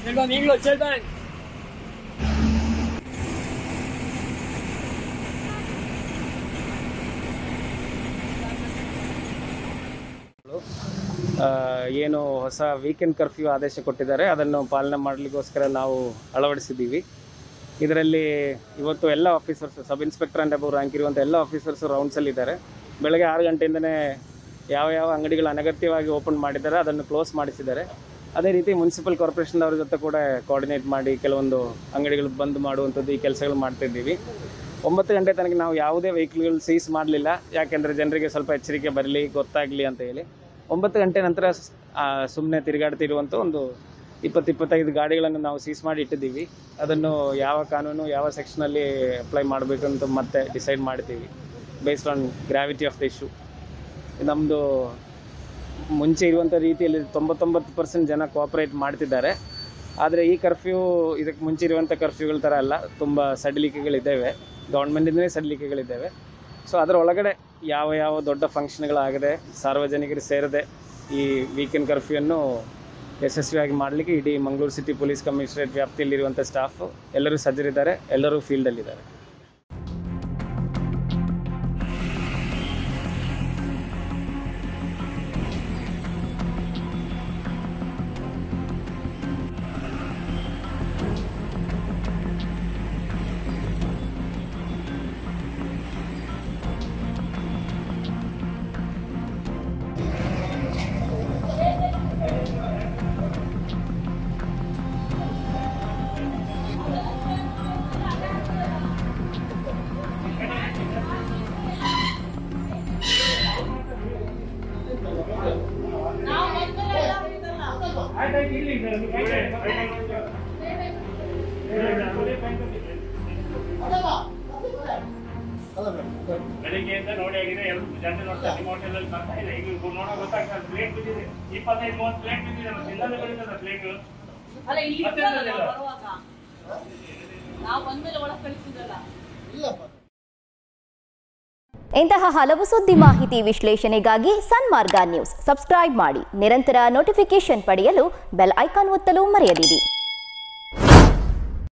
Children, English, children. ಆ, ಏನು ಹೊಸ ವೀಕೆಂಡ್ ಕರ್ಫ್ಯೂ ಆದೇಶ ಕೊಟ್ಟಿದ್ದಾರೆ ಅದನ್ನು ಪಾಲನೆ ಮಾಡಲಿಕ್ಕೋಸ್ಕರ ನಾವು ಅಳವಡಿಸಿದ್ದೀವಿ ಇದರಲ್ಲಿ ಇವತ್ತು ಎಲ್ಲ officers sub inspector and above rank ಇರುವಂಥ ಎಲ್ಲ ಆಫೀಸರ್ಸು ರೌಂಡ್ಸಲ್ಲಿದ್ದಾರೆ ಬೆಳಗ್ಗೆ ಆರು ಗಂಟೆಯಿಂದನೇ ಯಾವ ಯಾವ ಅಂಗಡಿಗಳು ಅನಗತ್ಯವಾಗಿ ಓಪನ್ ಮಾಡಿದ್ದಾರೆ ಅದನ್ನು ಕ್ಲೋಸ್ ಮಾಡಿಸಿದ್ದಾರೆ ಅದೇ ರೀತಿ ಮುನ್ಸಿಪಲ್ ಕಾರ್ಪೊರೇಷನ್ ಅವ್ರ ಜೊತೆ ಕೂಡ ಕೋಆರ್ಡಿನೇಟ್ ಮಾಡಿ ಕೆಲವೊಂದು ಅಂಗಡಿಗಳು ಬಂದ್ ಮಾಡುವಂಥದ್ದು ಈ ಕೆಲಸಗಳು ಮಾಡ್ತಿದ್ದೀವಿ ಒಂಬತ್ತು ಗಂಟೆ ತನಕ ನಾವು ಯಾವುದೇ ವೆಹಿಕಲ್ಗಳು ಸೀಸ್ ಮಾಡಲಿಲ್ಲ ಯಾಕೆಂದರೆ ಜನರಿಗೆ ಸ್ವಲ್ಪ ಎಚ್ಚರಿಕೆ ಬರಲಿ ಗೊತ್ತಾಗಲಿ ಅಂತ ಹೇಳಿ ಒಂಬತ್ತು ಗಂಟೆ ನಂತರ ಸುಮ್ಮನೆ ತಿರುಗಾಡ್ತಿರುವಂಥ ಒಂದು ಇಪ್ಪತ್ತು ಇಪ್ಪತ್ತೈದು ಗಾಡಿಗಳನ್ನು ನಾವು ಸೀಸ್ ಮಾಡಿ ಇಟ್ಟಿದ್ದೀವಿ ಅದನ್ನು ಯಾವ ಕಾನೂನು ಯಾವ ಸೆಕ್ಷನಲ್ಲಿ ಅಪ್ಲೈ ಮಾಡಬೇಕು ಅಂತ ಮತ್ತೆ ಡಿಸೈಡ್ ಮಾಡ್ತೀವಿ based on gravity of the issue ನಮ್ಮದು ಮುಂಚೆ ಇರುವಂಥ ರೀತಿಯಲ್ಲಿ ತೊಂಬತ್ತೊಂಬತ್ತು ಪರ್ಸೆಂಟ್ ಜನ ಕೋಆಪ್ರೇಟ್ ಮಾಡ್ತಿದ್ದಾರೆ ಆದರೆ ಈ ಕರ್ಫ್ಯೂ ಇದಕ್ಕೆ ಮುಂಚೆ ಇರುವಂಥ ಕರ್ಫ್ಯೂಗಳ ಥರ ಅಲ್ಲ ತುಂಬ ಸಡಿಲಿಕೆಗಳಿದ್ದಾವೆ ಗೌರ್ಮೆಂಟಿಂದಲೇ ಸಡಿಲಿಕೆಗಳಿದ್ದಾವೆ ಸೊ ಅದರ ಒಳಗಡೆ ಯಾವ ಯಾವ ದೊಡ್ಡ ಫಂಕ್ಷನ್ಗಳಾಗದೆ ಸಾರ್ವಜನಿಕರು ಸೇರದೆ ಈ ವೀಕೆಂಡ್ ಕರ್ಫ್ಯೂಯನ್ನು ಯಶಸ್ವಿಯಾಗಿ ಮಾಡಲಿಕ್ಕೆ ಇಡೀ ಮಂಗಳೂರು ಸಿಟಿ ಪೊಲೀಸ್ ಕಮಿಷನರೇಟ್ ವ್ಯಾಪ್ತಿಯಲ್ಲಿರುವಂಥ ಸ್ಟಾಫ್ ಎಲ್ಲರೂ ಸಜ್ಜರಿದ್ದಾರೆ ಎಲ್ಲರೂ ಫೀಲ್ಡಲ್ಲಿದ್ದಾರೆ ಬೆಳಿಗ್ಗೆಯಿಂದ ನೋಡಿ ಆಗಿದೆ ಎರಡು ಜನ ನೋಡ್ತಾರೆ ನಿಮ್ಮ ಹೋಟೆಲಲ್ಲಿ ಬರ್ತಾ ಇಲ್ಲ ಈಗ ನೋಡೋ ಗೊತ್ತಾಗ್ತದೆ ಪ್ಲೇಟ್ ಬಿದ್ದಿದೆ ಇಪ್ಪತ್ತೈದು ಮೂವತ್ತು ಪ್ಲೇಟ್ ಬಿದ್ದಿದೆ ಮತ್ತೆ ಇಲ್ಲದೆ ಬೆಳೀತದ ಪ್ಲೇಟ್ ಅಲ್ಲ ಇಲ್ಲಿ ಮತ್ತೆ ಇದ್ರಲ್ಲ ಏನಿಲ್ಲ. ನಾವು ಬರುವಾಗ ನಾವು ಬಂದ್ಮೇಲೆ ಒಳಗೆ ಕಳಿಸಿದಲ್ಲ ಇಂತಹ ಹಲವು ಸುದ್ದಿ ಮಾಹಿತಿ ವಿಶ್ಲೇಷಣೆಗಾಗಿ ಸನ್ಮಾರ್ಗ ನ್ಯೂಸ್ ಸಬ್ಸ್ಕ್ರೈಬ್ ಮಾಡಿ ನಿರಂತರ ನೋಟಿಫಿಕೇಶನ್ ಪಡೆಯಲು ಬೆಲ್ ಐಕಾನ್ ಒತ್ತಲು ಮರೆಯದಿರಿ